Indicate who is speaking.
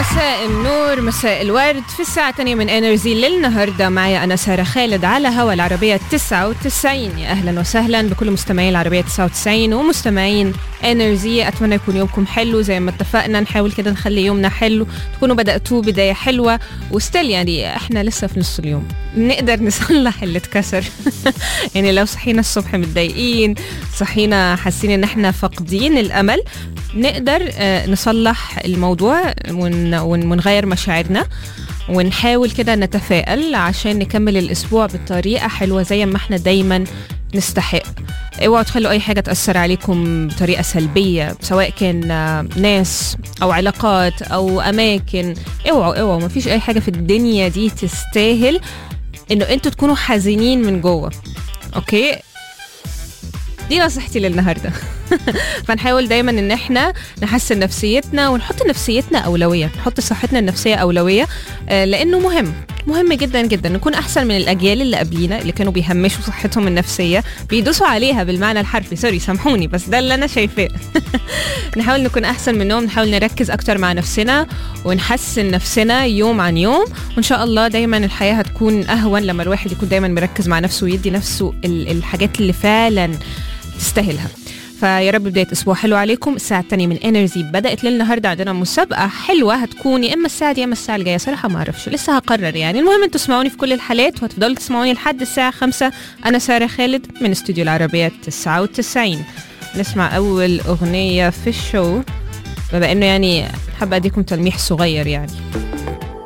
Speaker 1: مساء النور مساء الورد في الساعة الثانية من انرجي للنهاردة معي أنا سارة خالد على هوا العربية 99 يا أهلا وسهلا بكل مستمعين العربية 99 ومستمعين انرجي أتمنى يكون يومكم حلو زي ما اتفقنا نحاول كده نخلي يومنا حلو تكونوا بدأتوه بداية حلوة وستيل يعني احنا لسه في نص اليوم نقدر نصلح اللي اتكسر يعني لو صحينا الصبح متضايقين صحينا حاسين ان احنا فاقدين الامل نقدر آه، نصلح الموضوع ون- ون- ونغير مشاعرنا ونحاول كده نتفائل عشان نكمل الاسبوع بطريقه حلوه زي ما احنا دايما نستحق اوعوا تخلوا اي حاجه تاثر عليكم بطريقه سلبيه سواء كان آه، ناس او علاقات او اماكن اوعوا اوعوا مفيش اي حاجه في الدنيا دي تستاهل انه انتوا تكونوا حزينين من جوه اوكي دي نصيحتي للنهارده فنحاول دايما ان احنا نحسن نفسيتنا ونحط نفسيتنا اولويه نحط صحتنا النفسيه اولويه آه، لانه مهم مهم جدا جدا نكون احسن من الاجيال اللي قبلينا اللي كانوا بيهمشوا صحتهم النفسيه بيدوسوا عليها بالمعنى الحرفي سوري سامحوني بس ده اللي انا شايفاه نحاول نكون احسن منهم نحاول نركز اكتر مع نفسنا ونحسن نفسنا يوم عن يوم وان شاء الله دايما الحياه هتكون اهون لما الواحد يكون دايما مركز مع نفسه ويدي نفسه ال- الحاجات اللي فعلا تستاهلها فيا رب بداية أسبوع حلو عليكم الساعة الثانية من انرجي بدأت للنهاردة عندنا مسابقة حلوة هتكون يا إما الساعة دي يا إما الساعة الجاية صراحة ما أعرفش لسه هقرر يعني المهم أنتوا تسمعوني في كل الحالات وهتفضلوا تسمعوني لحد الساعة خمسة أنا سارة خالد من استوديو العربية 99 نسمع أول أغنية في الشو بما إنه يعني حابة أديكم تلميح صغير يعني